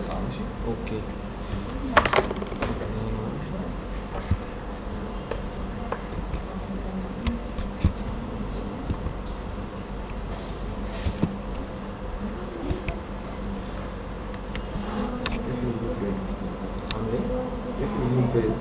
9 ماشي اوكي عامل ايه؟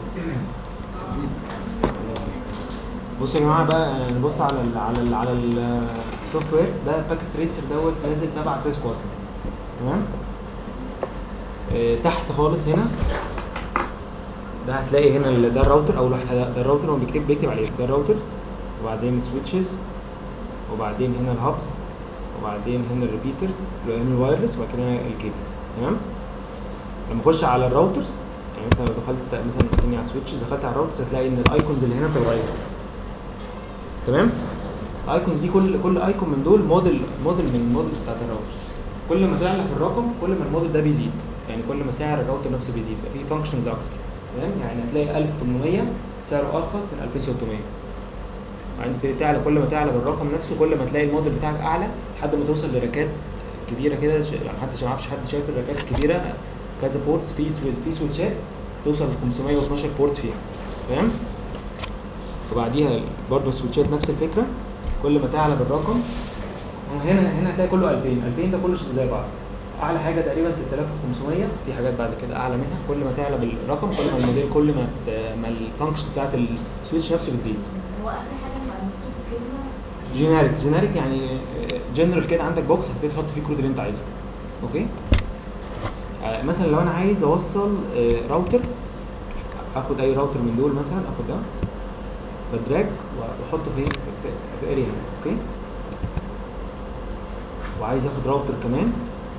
بصوا يا جماعه بقى نبص على ال على ال على السوفت وير ده باكيت تريسر دوت نازل تبع سيسكو اصلا تمام آه، تحت خالص هنا ده هتلاقي هنا ال- ده الراوتر اول واحد ده ده الراوتر هو بيكتب بيكتب عليه ده الراوتر وبعدين السويتشز وبعدين هنا الهابس وبعدين هنا الريبيترز هنا الوايرلس وبعد كده هنا الكيبلز تمام لما اخش على الراوترز يعني مثلا لو دخلت مثلا تاني على السويتشز دخلت على الراوترز هتلاقي ان الايكونز اللي هنا بتتغير تمام الايكونز دي كل كل ايكون من دول موديل موديل من الموديلز بتاعت الراوتر كل ما تعلى في الرقم كل ما الموديل ده بيزيد يعني كل ما سعر الراوتر نفسه بيزيد يبقى فيه فانكشنز اكتر تمام يعني هتلاقي 1800 سعره ارخص من 2600 عندك كده تعلى كل ما تعلى بالرقم نفسه كل ما تلاقي الموديل بتاعك اعلى لحد ما توصل لركات كبيره كده ش- يعني حتى ما اعرفش حد شايف الركات الكبيره كذا بورتس في سوي- في سويتشات توصل ل 512 بورت فيها تمام وبعديها برضه السويتشات نفس الفكره كل ما تعلى بالرقم هنا هنا هتلاقي كله 2000 2000 ده كله زي بعض اعلى حاجه تقريبا 6500 في حاجات بعد كده اعلى منها كل ما تعلى بالرقم كل ما الموديل كل ما ت- ما الفانكشنز بتاعت السويتش نفسه بتزيد هو اخر حاجه بقى مكتوب كلمه جينيريك جينيريك يعني جنرال كده عندك بوكس هتبتدي تحط فيه الكود اللي انت عايزه اوكي آه، مثلا لو انا عايز اوصل آه، راوتر اخد اي راوتر من دول مثلا اخد ده بدراج واحطه في في في اريا هنا اوكي وعايز اخد راوتر كمان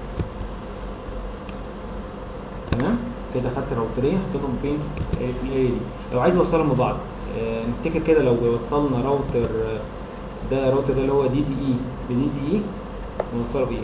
تمام كده خدت راوترين حطيتهم فين في الاريا دي لو عايز اوصلهم ببعض آه، نفتكر كده لو وصلنا راوتر آه، ده الراوتر ده اللي هو دي تي اي بدي تي اي نوصله بايه؟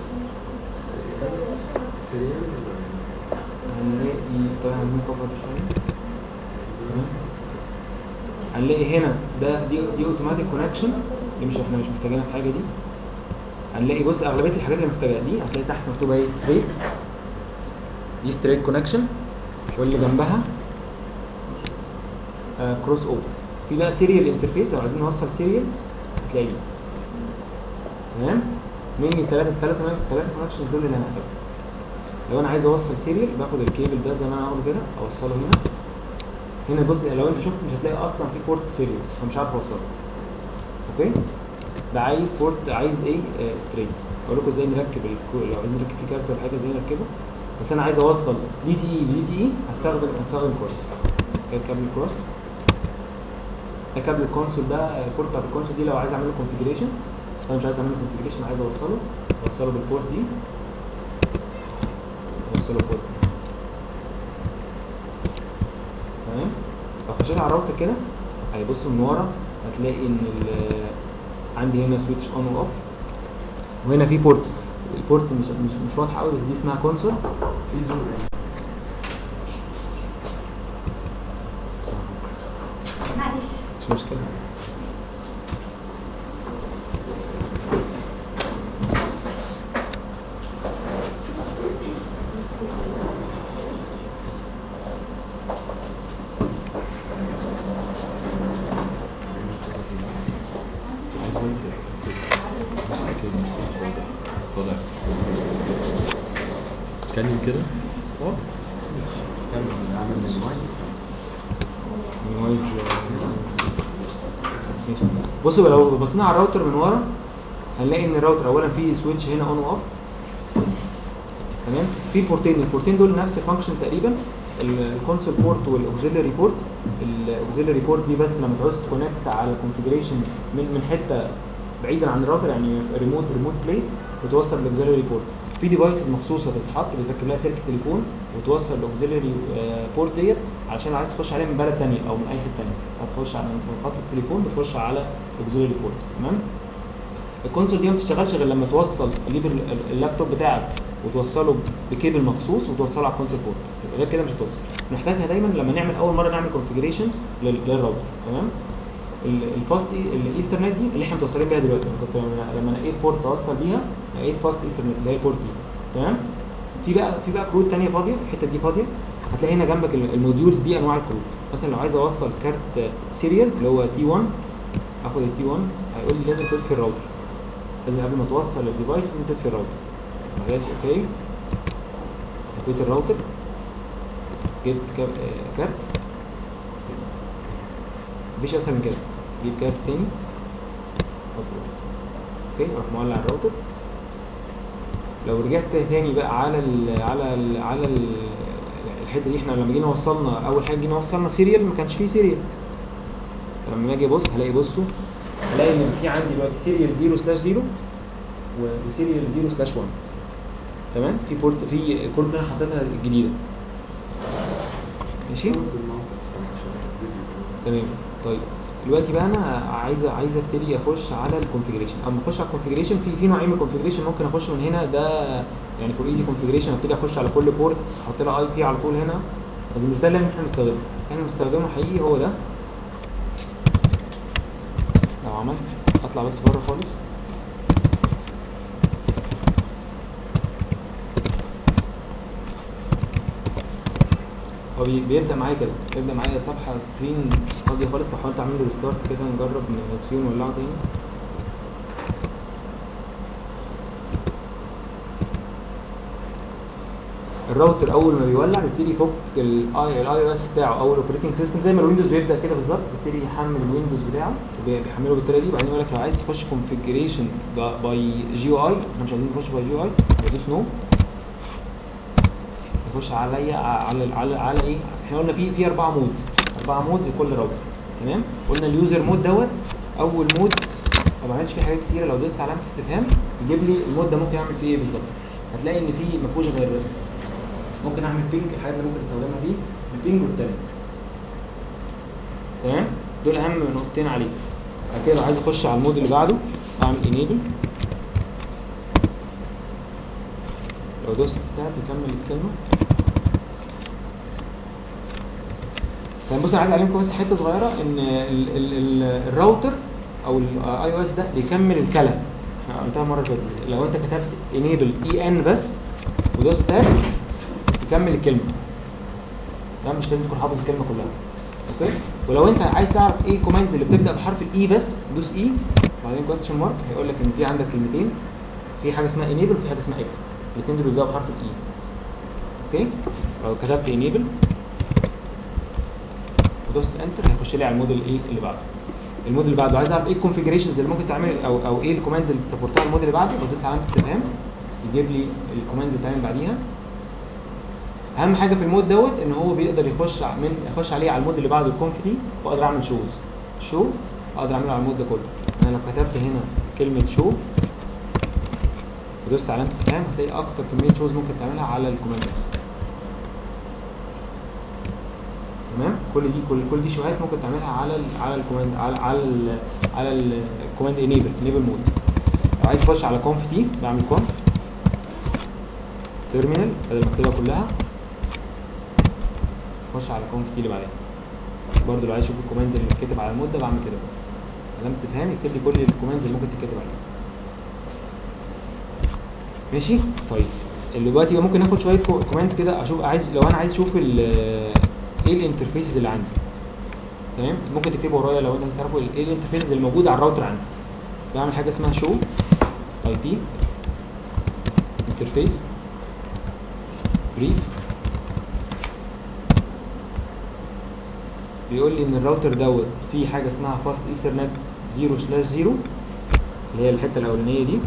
سريع هنلاقي طبعا عايزين نكبر شويه تمام؟ هنلاقي هنا ده دي دي اوتوماتيك كونكشن دي مش احنا مش محتاجينها في حاجه دي هنلاقي بص اغلبيه الحاجات اللي محتاجها دي هتلاقي تحت مكتوبه ايه ستريت دي ستريت كونكشن واللي جنبها كروس اوفر في بقى سيريال انترفيس لو عايزين نوصل سيريال هتلاقي دي تمام مني الثلاثه الثلاثه الثلاثه كونكشنز دول اللي انا هحتاجهم لو انا عايز اوصل سيريال باخد الكيبل ده زي ما انا عامل كده اوصله هنا هنا بص لو انت شفت مش هتلاقي اصلا في بورت سيريال فمش عارف اوصله اوكي ده عايز بورت عايز ايه آه ستريت اقول لكم ازاي نركب الكو... لو عايزين نركب فيه كارت ولا حاجه ازاي نركبه بس انا عايز اوصل دي تي اي دي تي اي هستخدم هستخدم كروس كده كابل كروس ده كابل الكونسول ده آه، البورت بتاعت الكونسول دي لو عايز اعمل له كونفيجريشن بس انا مش عايز اعمل له كونفيجريشن عايز اوصله اوصله بالبورت دي اوصله بالبورت دي تمام لو خشيت على الراوتر كده هيبص من ورا هتلاقي ان ال- عندي هنا سويتش اون واوف وهنا في بورت البورت مش مش مش واضحه قوي بس دي اسمها كونسول في زوم معلش مش مشكله عايز بس كده طالع اتكلم كده اه كمل اعمل ديزاين نويز ماشي. بصوا بقى لو بصينا على الراوتر من ورا هنلاقي ان الراوتر اولا فيه سويتش هنا اون واوف تمام في بورتين البورتين دول نفس الفانكشن تقريبا الكونسول بورت والاوكسيلري بورت الاوكسيلري بورت دي بس لما تعوز تكونكت على الكونفيجريشن من من حته بعيدا عن الراوتر يعني ريموت ريموت بليس وتوصل الاوكسيلري بورت في ديفايسز مخصوصه بتتحط بتركب لها سلك تليفون وتوصل الاوكسيلري بورت ديت عشان عايز تخش عليها من بلد ثانيه او من اي حته ثانيه هتخش على من خط التليفون بتخش على الاوكسيلري بورت تمام الكونسول دي ما بتشتغلش غير لما توصل تجيب ال- ال- اللابتوب بتاعك وتوصله بكيبل مخصوص وتوصله على الكونسول بورت غير كده مش هتوصل نحتاجها دايما لما نعمل اول مره نعمل كونفيجريشن للراوتر تمام ال- الفاست إي- الايثرنت دي اللي احنا متوصلين بيها دلوقتي أنا كنت لما- لما لقيت بورت اوصل بيها لقيت فاست ايثرنت اللي هي البورت دي تمام في بقى في بقى كروت تانية فاضيه الحته دي فاضيه هتلاقي هنا جنبك ال- الموديولز دي انواع الكروت مثلا لو عايز اوصل كارت سيريال اللي هو تي 1 اخد التي 1 هيقول لي لازم تطفي الراوتر لازم قبل ما توصل الديفايس لازم تطفي الراوتر معلش اوكي طفيت الراوتر جبت كاب- آه، كارت مفيش اسهل من كده جيب كارت تاني حطه. اوكي اروح مولع الراوتر لو رجعت تاني بقى على ال على ال على ال الحته دي احنا لما جينا وصلنا اول حاجه جينا وصلنا سيريال ما كانش فيه سيريال فلما اجي ابص هلاقي بصوا هلاقي ان في عندي دلوقتي سيريال 0 سلاش 0 وسيريال 0 سلاش 1 تمام في بورت في كورت انا حطيتها الجديده ماشي تمام طيب دلوقتي بقى انا عايز عايز ابتدي اخش على الكونفيجريشن اما اخش على الكونفيجريشن في في نوعين من الكونفيجريشن ممكن اخش من هنا ده يعني فور ايزي كونفيجريشن ابتدي اخش على كل بورت احط لها اي بي على طول هنا بس مش ده اللي احنا بنستخدمه احنا بنستخدمه حقيقي هو ده لو عملت اطلع بس بره خالص هو بي- بيبدا معايا كده بيبدا معايا صفحه سكرين فاضيه خالص لو حاولت اعمل له ريستارت كده نجرب نطفيه ونولعه تاني الراوتر اول ما بيولع بيبتدي يفك الاي الاي او اس بتاعه او الاوبريتنج سيستم زي ما الويندوز بيبدا كده بالظبط بيبتدي يحمل الويندوز بتاعه بي- بيحمله بالطريقه دي بعدين يقول لك لو عايز تخش كونفيجريشن باي جي او اي احنا مش عايزين نخش باي جي او اي بدوس نو يخش عليا على على على ايه احنا قلنا في في اربعه مودز اربعه مودز لكل راوتر تمام قلنا اليوزر مود دوت اول مود ما بعملش فيه حاجات كتيره لو دوست علامه استفهام يجيب لي المود ده ممكن اعمل فيه ايه بالظبط هتلاقي ان في ما فيهوش غير ممكن اعمل بينج الحاجات اللي ممكن استخدمها فيه البينج والتالت تمام دول اهم نقطتين عليه بعد كده لو عايز اخش على المود اللي بعده اعمل انيبل لو دوست تاب يكمل الكلمه طيب بص انا عايز اعلمكم بس حته صغيره ان ال ال ال الراوتر او الاي او اس ده بيكمل الكلام احنا قلتها مره اللي فاتت لو انت كتبت انيبل اي ان بس ودوست تاب يكمل الكلمه تمام مش لازم تكون حافظ الكلمه كلها اوكي ولو انت عايز تعرف ايه الكوماندز اللي بتبدا بحرف الاي بس دوس اي بعدين كويستشن مارك هيقول لك ان في عندك كلمتين في حاجه اسمها انيبل وفي حاجه اسمها اكس الاثنين دول بيبداوا بحرف الاي اوكي لو كتبت انيبل ودوست انتر هيخش لي على الموديل ايه اللي بعده الموديل اللي بعده عايز اعرف ايه الكونفيجريشنز اللي ممكن تعمل او او ايه الكوماندز اللي تسبورتها الموديل اللي بعده بدوس علامه استفهام يجيب لي الكوماندز اللي بتعمل بعديها اهم حاجه في المود دوت ان هو بيقدر يخش ع- من يخش عليه على المود اللي بعده الكونف دي واقدر اعمل شوز شو اقدر اعمله على المود ده كله انا لو كتبت هنا كلمه شو ودوست علامه استفهام هتلاقي اكتر كميه شوز ممكن تعملها على الكوماند ده تمام كل دي كل كل دي شوهات ممكن تعملها على ال على الكوماند على على ال على الكوماند انيبل انيبل مود لو عايز اخش على كونف تي بعمل كونف تيرمينال بدل ما اكتبها كلها اخش على كونف تي اللي بعدها برضه لو عايز اشوف الكوماندز اللي بتتكتب على المود ده بعمل كده علامه استفهام يكتب لي كل الكوماندز اللي ممكن تتكتب عليها ماشي طيب اللي دلوقتي بقى ممكن ناخد شويه كوماندز كده اشوف عايز لو انا عايز اشوف ال- ايه الانترفيسز اللي عندي تمام ممكن تكتبه ورايا لو انت عايز تعرفوا ايه الانترفيسز اللي موجوده على الراوتر عندي بعمل حاجه اسمها شو اي بي انترفيس بريف بيقول لي ان الراوتر دوت فيه حاجه اسمها فاست ايثرنت 0 سلاش 0 اللي هي الحته الاولانيه دي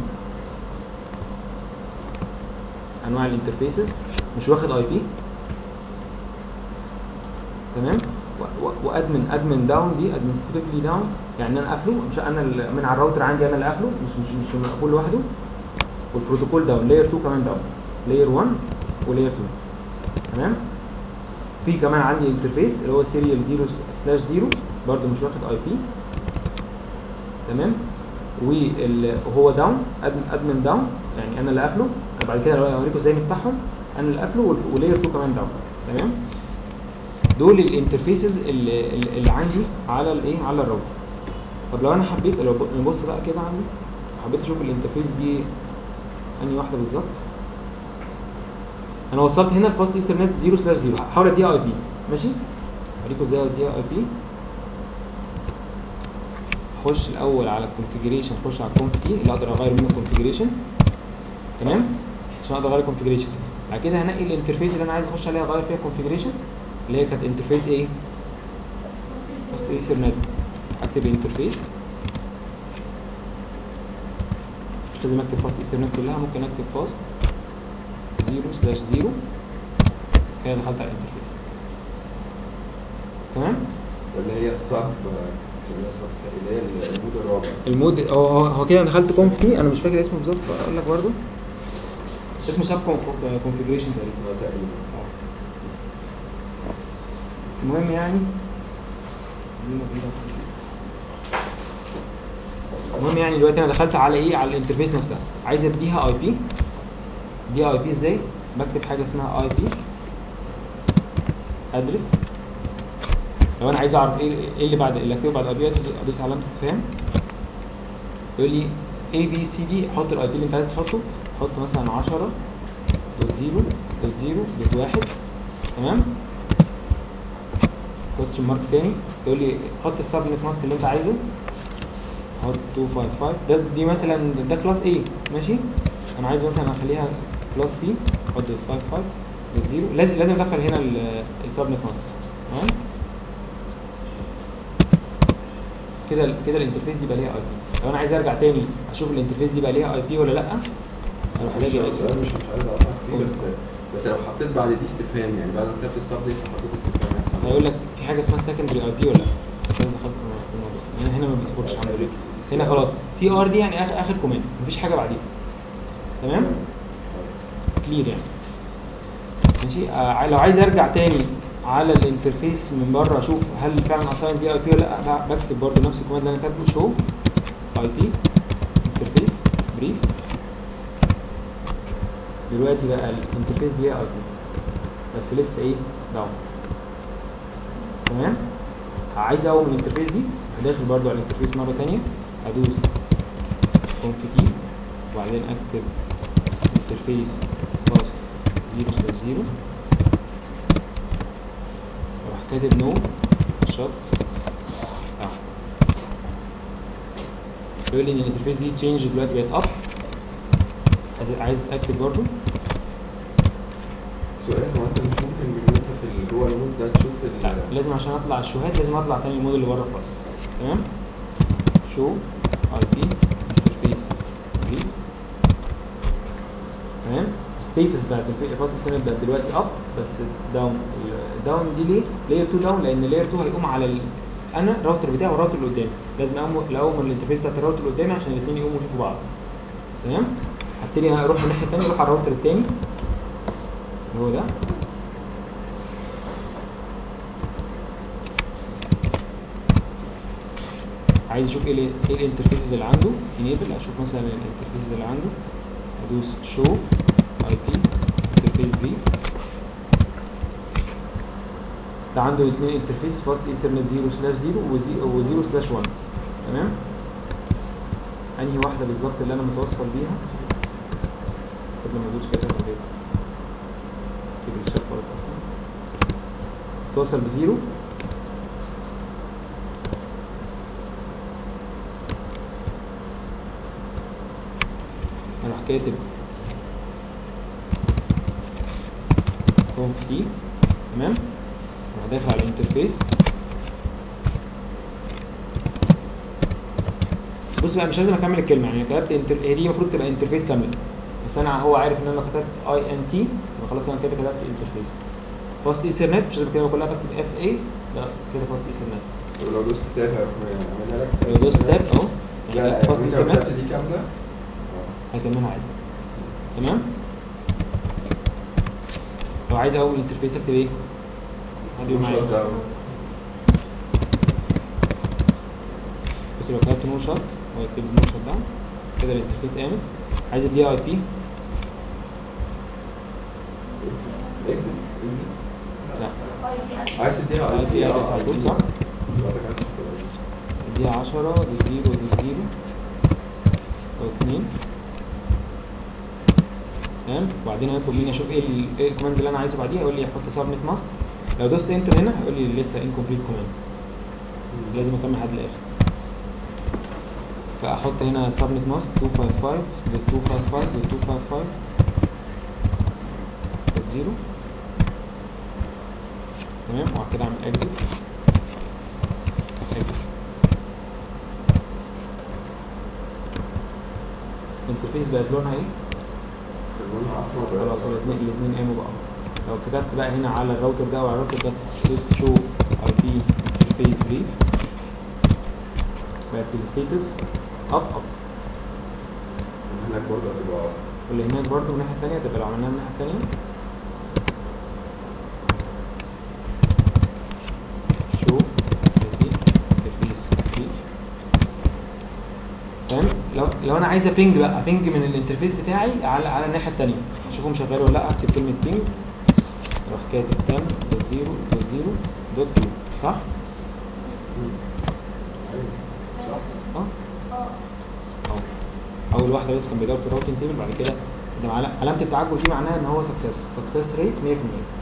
انواع الانترفيسز مش واخد اي بي تمام و- و- وادمن ادمن داون دي ادمنستريتلي داون يعني انا قافله مش انا ال- من على الراوتر عندي انا اللي قافله مش مش مش مقفول لوحده والبروتوكول داون لاير 2 كمان داون لاير 1 ولاير 2 تمام في كمان عندي انترفيس اللي هو سيريال 0 سلاش 0 برده مش واخد اي بي تمام وال- وهو داون ادمن ادمن داون يعني انا اللي قافله بعد كده لو اوريكم ازاي نفتحهم انا اللي قافله وال- ولاير 2 كمان داون تمام دول الانترفيسز اللي, اللي اللي عندي على الايه على الراوتر طب لو انا حبيت لو ب- نبص بقى كده عندي حبيت اشوف الانترفيس دي انهي واحده بالظبط انا وصلت هنا الفاست ايثرنت 0 سلاش 0 هحاول اديها اي بي ماشي اوريكم ازاي اديها اي بي اخش الاول على الكونفيجريشن اخش على الكونف تي اللي اقدر اغير منه الكونفيجريشن تمام عشان اقدر اغير الكونفيجريشن بعد كده هنقي الانترفيس اللي انا عايز اخش عليها اغير فيها الكونفيجريشن اللي هي كانت انترفيس ايه بس ايثرنت اكتب انترفيس مش لازم اكتب فاست ايثرنت كلها ممكن اكتب فاست 0 سلاش 0 كده دخلت على الانترفيس تمام اللي هي الصب اللي هي المود الرابع المود هو هو, هو كده أنا دخلت كونف تي انا مش فاكر اسمه بالظبط اقول لك برضه اسمه سب كونفيجريشن تقريبا آه، تقريبا المهم يعني المهم يعني دلوقتي انا دخلت على ايه على الانترفيس نفسها عايز اديها اي بي اديها اي بي ازاي بكتب حاجه اسمها اي بي ادرس لو انا عايز اعرف ايه ايه اللي بعد اللي اكتبه بعد اي بي ادوس علامه استفهام يقول لي اي بي سي دي حط الاي بي اللي انت عايز تحطه حط مثلا 10 دوت 0 دوت 0 دوت 1 تمام كويستشن مارك تاني يقول لي حط السبنت ماسك اللي انت عايزه حط 255 ده دي مثلا ده كلاس A ماشي انا عايز مثلا اخليها كلاس C حط 55 دوت 0 لازم لازم ادخل هنا السبنت ماسك تمام كده ال- كده الانترفيس دي بقى ليها اي بي لو انا عايز ارجع تاني اشوف الانترفيس دي بقى ليها اي بي ولا لا اروح مش الاقي عايز- انا مش مش عايز اقطعك فيه بس بس لو حطيت بعد دي استفهام يعني بعد ما كتبت الصب دي حطيت استفهام هيحصل إيه؟ هيقول لك في حاجه اسمها سكندري اي بي ولا لا عشان دخلت في الموضوع هنا هنا ما بيسبورتش الحمد لله هنا خلاص سي ار دي يعني اخر اخر كوماند مفيش حاجه بعديها تمام كلير يعني ماشي آه لو عايز ارجع تاني على الانترفيس من بره اشوف هل فعلا اساين دي اي بي ولا لا ب- بكتب برضه نفس الكوماند اللي انا كاتبه شو اي بي انترفيس بريف دلوقتي بقى الانترفيس دي اي بي بس لسه ايه داون تمام عايز اقوم من الانترفيس دي هداخل برضو على الانترفيس مره تانية ادوس كونف تي وبعدين اكتب انترفيس فاست 0 سلاش 0 اروح كاتب نو شوت اهو يقول لي ان الانترفيس دي تشينج دلوقتي بقت اب عايز عايز اكتب برضو سؤال هو انت مش ممكن من وانت في ال- جوه المود ده تشوف ال لا لازم عشان اطلع الشوهات لازم اطلع تاني المود اللي بره خالص تمام شو اي بي انترفيس بي تمام ستيتس بتاعت الفاست ستيتس بقت دلوقتي اب بس داون الداون دي ليه لاير 2 داون لان لاير 2 هيقوم على ال... انا الراوتر بتاعي والراوتر اللي قدامي لازم اقوم الاقوم من الانترفيس بتاعت الراوتر اللي قدامي عشان الاثنين يقوموا يشوفوا بعض تمام هبتدي اروح من الناحيه الثانيه اروح على الراوتر الثاني اللي هو ده عايز اشوف ايه ال- ايه الانترفيسز اللي عنده انيبل اشوف مثلا الانترفيسز اللي عنده ادوس شو اي بي انترفيس بي ده عنده اثنين انترفيس فاست ايثرنت 0 سلاش 0 و0 سلاش 1 تمام انهي واحده بالظبط اللي انا متوصل بيها قبل ما ادوس كده كده كده الشات خالص اصلا توصل بزيرو اروح كاتب كونف تي تمام اروح داخل على الانترفيس بص بقى مش لازم اكمل الكلمه يعني كتبت انتر... هي دي المفروض تبقى انترفيس كامله بس انا هو عارف ان انا كتبت اي ان تي خلاص انا كده كتبت انترفيس فاست ايثرنت مش لازم اكتبها كلها بكتب اف اي لا كده فاست ايثرنت ولو دوست تاب هيروح يعملها لك لو دوست تاب اهو يعني لا كتبت فاست انت ايثرنت كتبت دي كامله اه. هيكملها عادي تمام لو عايز اول انترفيس اكتب ايه؟ هدي مش معايا هقدر. بص لو كتبت نو شوت هو يكتب نو شوت داون كده الانترفيس قامت عايز اديها اي بي اكسل لا عايز تديها اي بي ادرس على طول صح؟ دلوقتي عايز تديها. اديها 10 دي 0 دي 0 او 2 تمام وبعدين هيطلب مني اشوف ايه ال- ايه الكوماند اللي انا عايزه بعديها يقول لي حط سبميت ماسك لو دوست انتر هنا هيقول لي لسه انكمبليت كوماند لازم اكمل لحد الاخر فاحط هنا سبميت ماسك 255 دوت 255 دوت 255 دوت 0 تمام وبعد كده اعمل اكزit اكزit الانترفيس بقت لونها ايه؟ لونها احمر خلاص الاثنين الاثنين قاموا بقى لو كتبت بقى هنا على الراوتر ده وعلى الراوتر ده دوست شو اي بي انترفيس بريف بقت الستيتس اب اب هناك برضه هتبقى واللي هناك برضه من الناحيه الثانيه تبقى لو عملناها من الناحيه الثانيه شو اي بي انترفيس بريف تمام لو لو انا عايز ابينج بقى ابينج من الانترفيس بتاعي على على الناحيه الثانيه اشوفهم شغال ولا لا اكتب كلمه بينج اروح كاتب تم دوت زيرو دوت زيرو دوت تو صح؟ ايوه صح اه اه اهو اول واحده بس كان بيدور في الراوتنج تيبل بعد كده ده معل- علامه التعجب دي معناها ان هو سكسس سكسس ريت 100%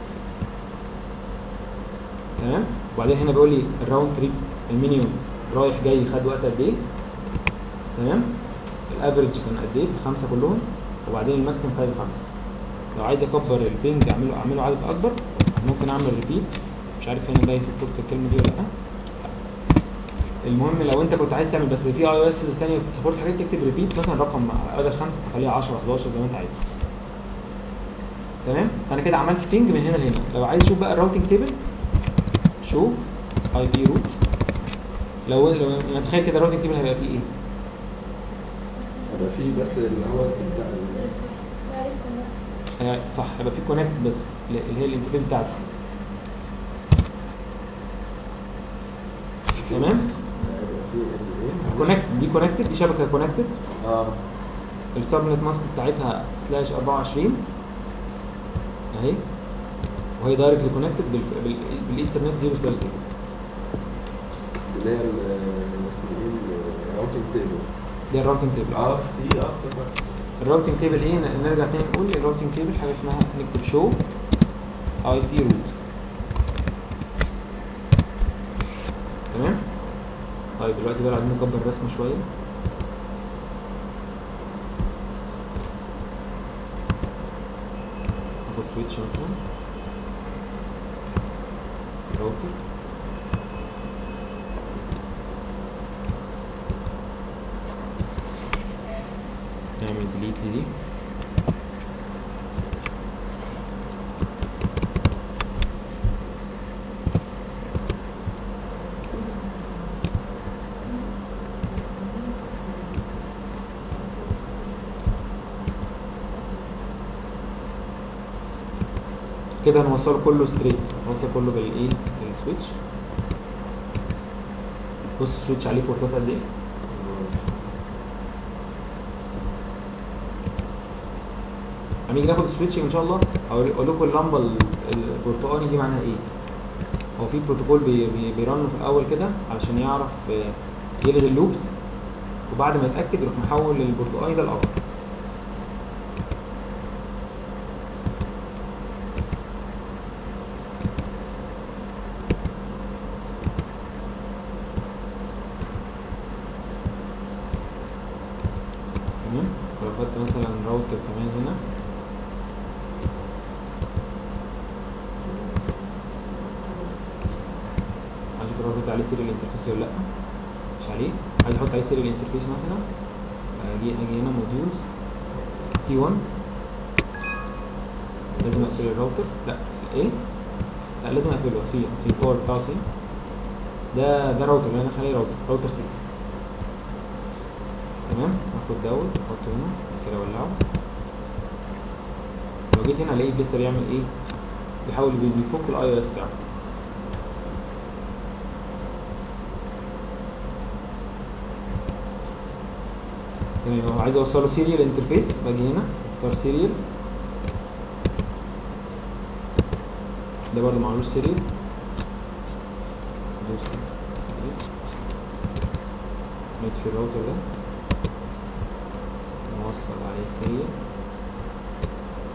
تمام وبعدين هنا بيقول لي الراوند تريب المينيمم رايح جاي خد وقت قد ايه تمام الافريج كان قد ايه الخمسه كلهم وبعدين الماكسيمم خد الخمسه لو عايز اكبر البينج اعمله اعمله عدد اكبر ممكن اعمل ريبيت مش عارف هنا ده يسبورت الكلمه دي ولا لا المهم لو انت كنت عايز تعمل بس في اي او اس ثانيه بتسبورت حاجات تكتب ريبيت مثلا رقم بدل خمسه تخليها 10 11 زي ما انت عايز تمام فانا كده عملت بينج من هنا لهنا لو عايز تشوف بقى الراوتنج تيبل شو اي بي روت لو لو يعني تخيل كده الراوتنج تيبل هيبقى فيه ايه هيبقى في بس اللي هو بتاع ال- هي- صح هيبقى فيه كونكت بس اللي هي الانترفيس بتاعتي تمام هيبقى في ايه كونكت دي كونكتد دي شبكه كونكتد اه السبنت ماسك بتاعتها سلاش 24 اهي وهي دايركتلي كونكتد بالايثرنت 0 سلاش 0 اللي هي ال- اسمه ايه الراوتنج تيبل دي الراوتنج تيبل اه سي اه افتكرت الراوتنج تيبل ايه ن- نرجع تاني نقول الراوتنج تيبل حاجه اسمها نكتب شو اي بي روت تمام طيب دلوقتي بقى عايزين نكبر الرسمه شويه ناخد سويتش مثلا راوتر نعمل ديليت لدي كده هنوصله كله ستريت هنوصل كله بالايه بالسويتش بص السويتش عليه بورتات قد ايه هنيجي ناخد السويتشنج ان شاء الله اقول أقول لكم اللمبه ال- البرتقاني دي معناها ايه هو في بروتوكول بي بي بيرن في الاول كده علشان يعرف آه، يلغي اللوبس وبعد ما يتاكد يروح محول البرتقاني ده الاخضر تمام ولو خدت مثلا راوتر كمان هنا عايز الراوتر عليه سيريال انترفيس ولا لا مش عليه عايز احط عليه سيريال انترفيس مثلا اجي اجي هنا موديولز تي 1 لازم اقفل الراوتر لا ايه لا لازم اقفله في في الباور بتاعه فين ده ده راوتر اللي انا خليه راوتر راوتر 6 تمام هاخد دوت احطه هنا بعد كده اولعه لو جيت هنا الاقيه لسه بيعمل ايه بيحاول بي- بيفك الاي او اس بتاعه تمام لو عايز اوصله سيريال انترفيس باجي هنا اختار سيريال ده برضه معلوش سيريال نطفي الراوتر ده نوصل عليه سيريال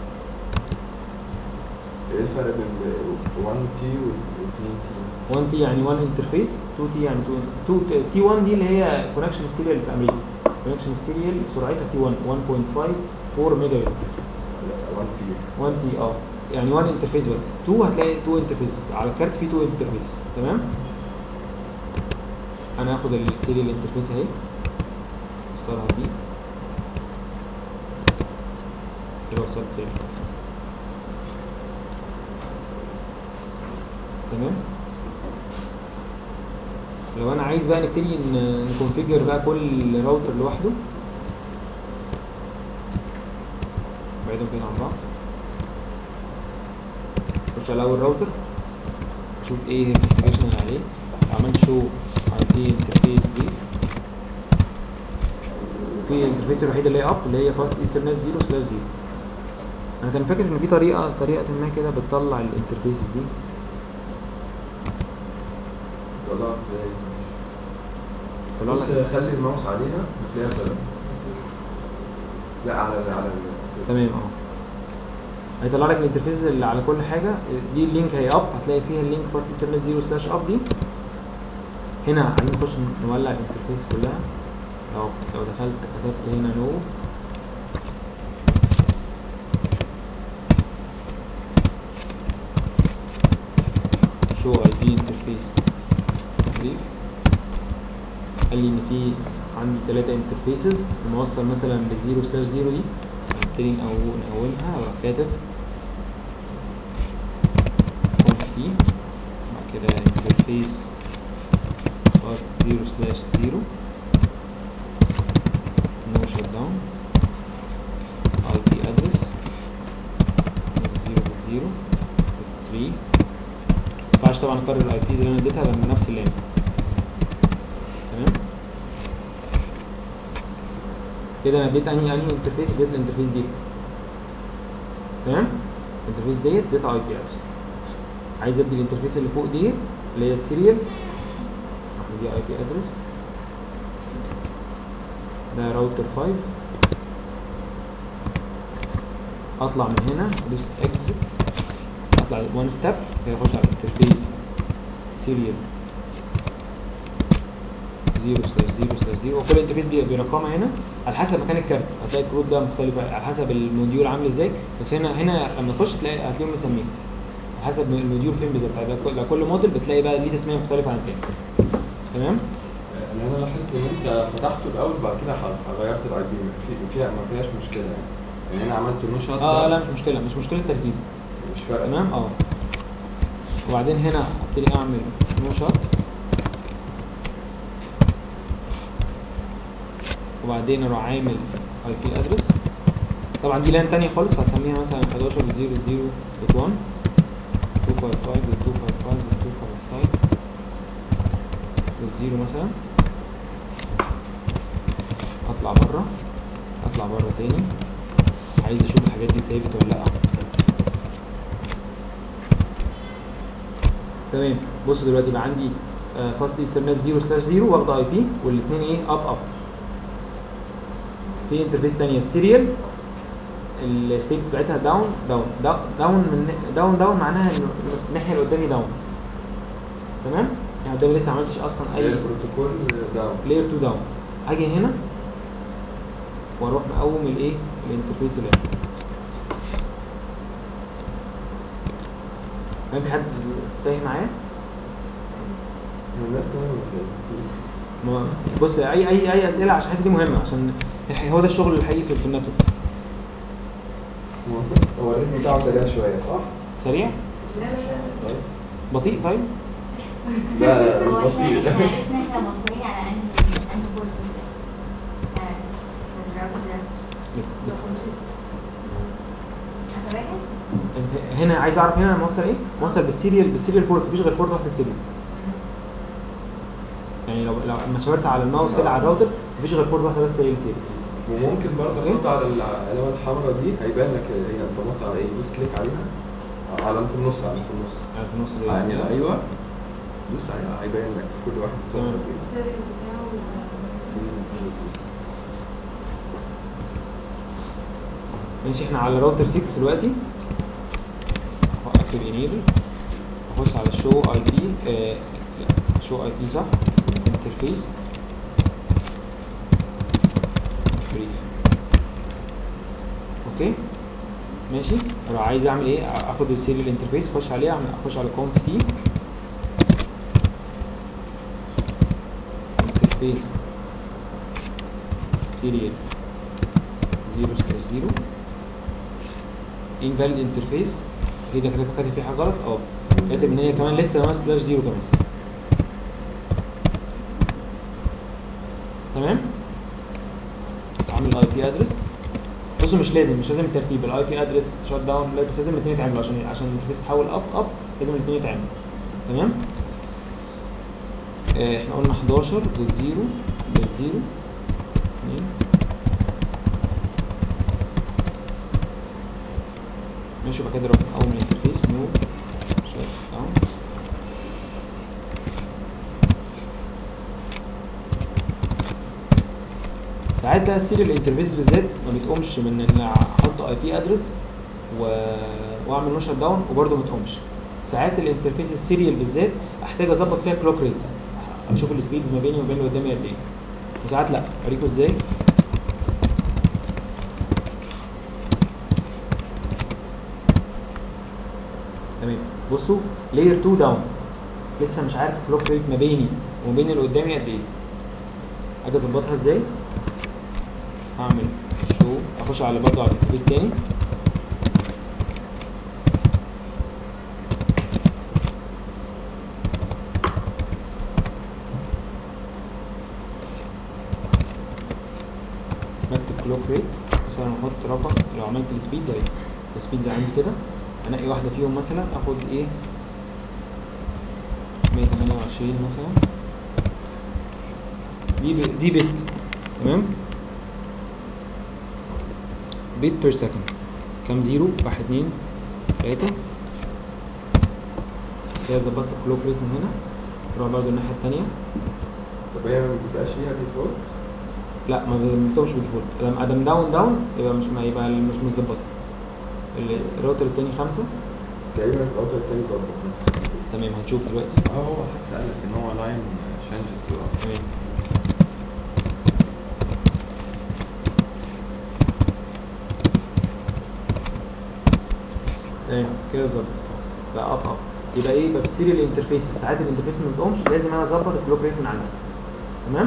ايه الفرق بين 1 تي و 2 تي 1 تي يعني 1 انترفيس 2 تي يعني 2 تي 1 دي اللي هي كونكشن سيريال في امريكا كونكشن سيريال سرعتها تي 1 1.54 ميجا بت 1 تي 1 تي اه يعني 1 انترفيس بس 2 هتلاقي 2 انترفيس على الكارت فيه 2 انترفيس تمام انا هاخد السيريال انترفيس اهي اوصلها دي كده وصلت سيريال انترفيس تمام لو انا عايز بقى نبتدي ن- نكونفيجر بقى كل راوتر لوحده بعيدهم كده عن بعض خش على اول راوتر شوف ايه الكونفيجريشن اللي عليه عملت شو اي بي انترفيس دي في الانترفيس الوحيده اللي هي اب اللي هي فاست ايثرنت 0 سلاش 0 انا كان فاكر ان في طريقه طريقه ما كده بتطلع الانترفيس دي والله ازاي طلع بص لك خلي الماوس عليها بس هي بلد. لا على على ال- تمام اه هيطلع لك الانترفيس اللي على كل حاجه دي اللينك هي اب هتلاقي فيها اللينك فاست ايثرنت 0 سلاش اب دي هنا عايزين نخش نولع الانترفيس كلها اهو لو دخلت كتبت هنا نو شو اي بي انترفيس ضيف قال لي ان في عندي ثلاثة انترفيسز موصل مثلا بالزيرو سلاش زيرو دي نبتدي نقو- نقومها اروح كاتب تي بعد كده انترفيس فاست زيرو سلاش زيرو نو شت داون اي بي ادرس زيرو زيرو 3 مينفعش طبعا اكرر الاي بيز اللي انا اديتها لما نفس اللين تمام كده انا اديت انهي انهي انترفيس اديت الانترفيس دي تمام الانترفيس ديت اديتها اي بي ادرس عايز ادي الانترفيس اللي فوق ديت اللي هي السيريال اخد دي اي بي ادرس ده راوتر 5 اطلع من هنا ادوس اكزit اطلع وان ستيب كده اخش على الانترفيس سيريال 0 سلاش 0 سلاش 0 وكل انترفيس بي- برقمها هنا على حسب مكان الكارت هتلاقي الكروت ده مختلفه على حسب الموديول عامل ازاي بس هنا هنا لما تخش تلاقي هتلاقيهم مسمين على حسب الموديول فين بالظبط هيبقى كل- كل موديل بتلاقي بقى ليه تسميه مختلفه عن الثاني تمام يعني انا لاحظت ان انت فتحته الاول بعد كده ح- غيرت الاي بي في فيها ما فيهاش مشكله يعني يعني انا عملت نو شات اه لا مش مشكله مش مشكله ترتيب مش فارقه تمام اه وبعدين هنا ابتدي اعمل نو شوت وبعدين اروح عامل اي بي ادرس طبعا دي لان تانية خالص فهسميها مثلا 11.0.0.1 255.255.255 0 مثلا اطلع بره اطلع بره تاني عايز اشوف الحاجات دي سيفت ولا لا تمام بصوا دلوقتي بقى عندي فاست ايثرنت 0 سلاش 0 واخده اي بي والاثنين ايه اب اب في انترفيس ثانيه السيريال الستيتس بتاعتها داون داون داون من داون داون معناها انه الناحيه اللي قدامي داون تمام يعني قدامي لسه ما عملتش اصلا هي اي البروتوكول داون لاير 2 داون هاجي هنا واروح مقوم الايه الانترفيس اللي هنا هل في حد تايه معايا؟ الناس نايمة ما- بص اي اي اي اسئله عشان الحته دي مهمه عشان الح- هو ده الشغل الحقيقي في في النتورك هو الريتم بتاعه سريع شويه صح؟ سريع طيب بطيء طيب لا لا هو احنا بطيء احنا عرفنا احنا مصريين على انهي انهي بورد يعني الراجل ده بت- بت- هتراجع؟ انت هنا عايز اعرف هنا موصل ايه موصل بالسيريال بالسيريال بورت مفيش غير بورت واحده سيريال يعني لو لو لما شاورت على الماوس كده على الراوتر مفيش غير بورت واحده بس هي السيريال وممكن برضه احط على العلامه الحمراء دي هيبان لك هي بتنص على ايه دوس كليك عليها علامه النص علامه النص يعني في النص دي يعني ايوه دوس عليها هيبان لك كل واحد بتوصل بايه ماشي احنا على راوتر 6 دلوقتي هوقف اكتب انيبل اخش على شو اي بي شو اي بي صح انترفيس بريف اوكي ماشي لو عايز اعمل ايه اخد السيريال انترفيس اخش عليه اعمل اخش على كونف تي انترفيس سيريال 0 سلاش 0 invalid انترفيس كده كده كاتب فيه حاجه غلط اه كاتب ان هي كمان لسه ما سلاش 0 كمان تمام عامل اي بي ادرس بصوا مش لازم مش لازم الترتيب الاي بي ادرس شوت داون بس لازم الاثنين يتعملوا عشان عشان الانترفيس تحول اب اب لازم الاثنين يتعملوا تمام آه، احنا قلنا 11 دوت 0 دوت 0 2 ماشي يبقى كده رقم اول من الانترفيس نو شوت داون ساعات بقى السيريال انترفيس بالذات ما بتقومش من ان احط اي بي ادرس و... واعمل نو شت داون وبرده ما تقومش ساعات الانترفيس السيريال بالذات احتاج اظبط فيها كلوك ريت اشوف السبيدز ما بيني وبين اللي قدامي قد ايه وساعات لا اوريكم ازاي تمام بصوا لاير 2 داون لسه مش عارف كلوك ريت ما بيني وما بين اللي قدامي قد ايه اجي اظبطها ازاي هعمل شو اخش على برضه على الانترفيس تاني بكتب كلوك ريت مثلا احط رقم لو عملت السبيد زي السبيد زي عندي كده انقي واحده فيهم مثلا اخد ايه 128 مثلا دي ب... دي بت تمام بيت بير سكند كام زيرو واحد اتنين تلاتة كده ظبطت الكلوك ريت من هنا نروح برضه الناحية التانية طب هي ما بيبقاش فيها ديفولت لا ما بنكتبش بالديفولت لما ادم داون داون يبقى مش ما يبقى مش متظبطة ال- الراوتر التاني خمسة تقريبا الراوتر التاني ظبط تمام هنشوف دلوقتي اه هو حتى قال لك ان هو لاين شانج تو تمام تمام كده ظبط بقى اب اب يبقى ايه يبقى في السيريال انترفيس ساعات الانترفيس ما بتقومش لازم انا اظبط الكلوك ريت من عندي تمام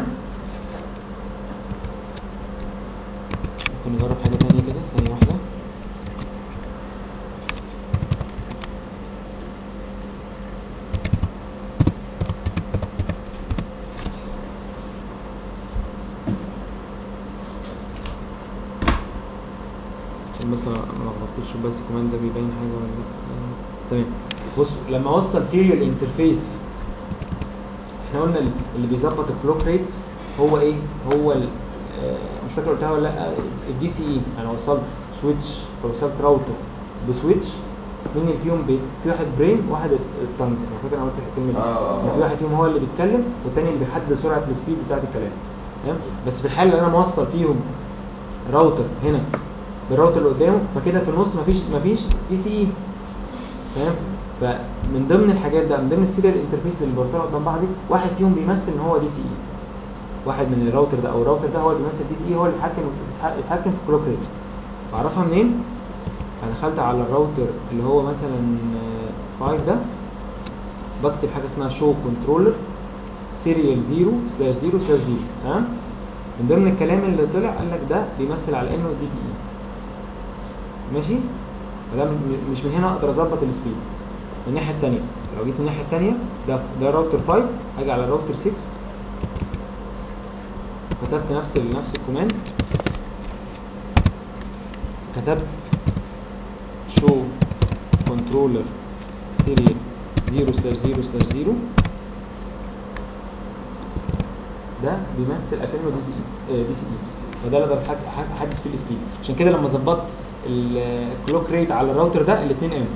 ممكن نجرب حاجه تانية كده ثانيه واحده عشان بس ما ما لخبطكوش بس الكوماند ده بيبين حاجه ولا لا تمام بص لما اوصل سيريال انترفيس احنا قلنا ال- اللي بيظبط الكلوك ريتس هو ايه هو ال- آه، مش فاكر قلتها ولا لا الدي سي اي انا وصلت سويتش او وصلت راوتر بسويتش مين اللي فيهم بي... في واحد برين وواحد التانج انا فاكر انا قلت الكلمه دي آه. يعني في واحد فيهم هو اللي بيتكلم والتاني اللي بيحدد سرعه السبيدز بتاعت الكلام تمام بس في الحاله اللي انا موصل فيهم راوتر هنا بالراوتر اللي قدامه فكده في النص مفيش مفيش دي سي اي تمام فمن ضمن الحاجات ده من ضمن السيريال انترفيس اللي بوصلها قدام بعض دي واحد فيهم بيمثل ان هو دي سي اي واحد من الراوتر ده او الراوتر ده هو اللي بيمثل دي سي اي هو اللي بيتحكم بيتحكم في الكلوك ريت بعرفها منين؟ انا دخلت على الراوتر اللي هو مثلا 5 ده بكتب حاجه اسمها شو كنترولرز سيريال 0 سلاش 0 سلاش 0 تمام من ضمن الكلام اللي طلع قال لك ده بيمثل على انه دي تي اي ماشي فده م- م- مش من هنا اقدر اظبط السبيد من الناحيه الثانيه لو جيت من الناحيه الثانيه ده ده راوتر 5 هاجي على الراوتر 6 كتبت نفس ال- نفس الكوماند كتبت شو كنترولر سيريال 0 سلاش 0 سلاش 0 ده بيمثل اكنه دي سي اي دي سي اي فده اللي اقدر أحد- أحد- احدد فيه السبيد عشان كده لما ظبطت ال- الكلوك ريت على الراوتر ده الاثنين قاموا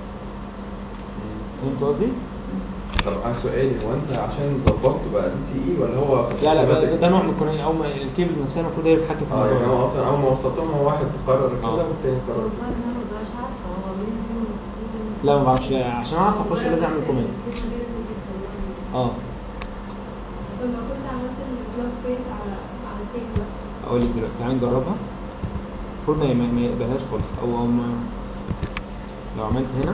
فهمت قصدي؟ طب انا سؤالي هو انت عشان ظبطته بقى دي سي اي ولا هو لا لا ده, automatic؟ ده نوع من الكونكشن او ما الكيبل نفسها المفروض هي اللي تتحكم في اه يعني الموضوع هو ده. اصلا اول ما وصلتهم هو واحد قرر كده آه. والتاني قرر هو كده الفرد ما بقاش عارفه هو مين فيهم المفروض لا ما بعرفش عشان اعرف اخش لازم اعمل كومنت اه طب لو كنت عملت البلوك فيس على على الفيس بس اقول لك دلوقتي تعالى نجربها المفروض ما ما- ما يقبلهاش خالص او او ما لو عملت هنا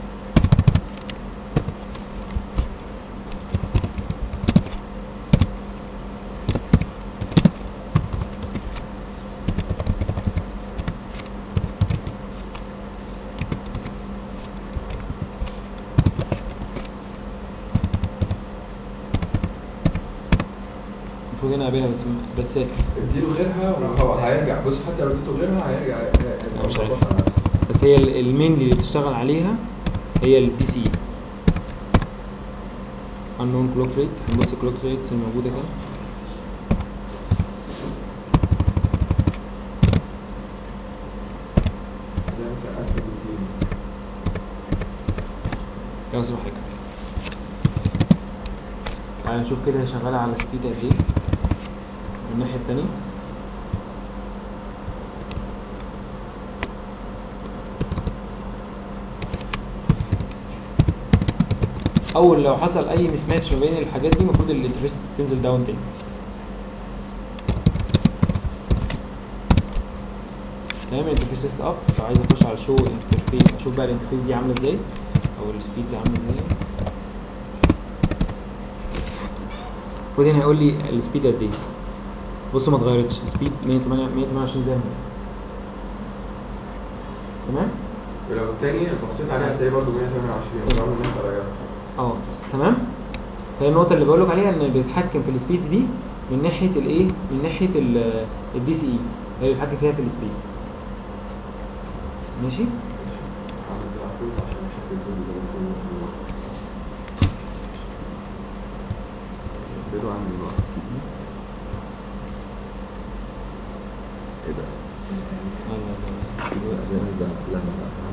المفروض هنا اقابلها بس بس اديله غيرها وهو هيرجع بص حتى لو اديته غيرها هيرجع لا، مش عارف. هيظبطها على نفسه. بس هي ال- المين اللي بتشتغل عليها هي الدي سي unknown clock rate هنبص الكلوك ريتس الموجوده كده زي مثلا 1200 يلا صباح الخير تعالى نشوف كده هي شغاله على سبيد قد ايه من الناحيه التانية اول لو حصل اي مسماتش ما بين الحاجات دي المفروض الانترفيس تنزل داون تاني تمام الانترفيس ليست اب لو عايز اخش على شو انترفيس اشوف بقى الانترفيس دي عامله ازاي او السبيد دي عامله ازاي المفروض هنا هيقول لي السبيد قد ايه بصوا ما اتغيرتش السبيد 128 128 زي ما هي تمام ولو التاني بصيت عليها هتلاقيه برضه 128 رغم ان انت غيرت اه تمام فهي النقطة اللي بقول لك عليها ان بيتحكم في السبيدز دي من ناحية الايه؟ من ناحية الدي سي اي هي اللي بيتحكم فيها في السبيد ماشي؟ عامل ده عفوز عشان شكل كل ده يكون بدو عن الوقت ايه ده؟ أيوة، أيوة. ده ده لا لا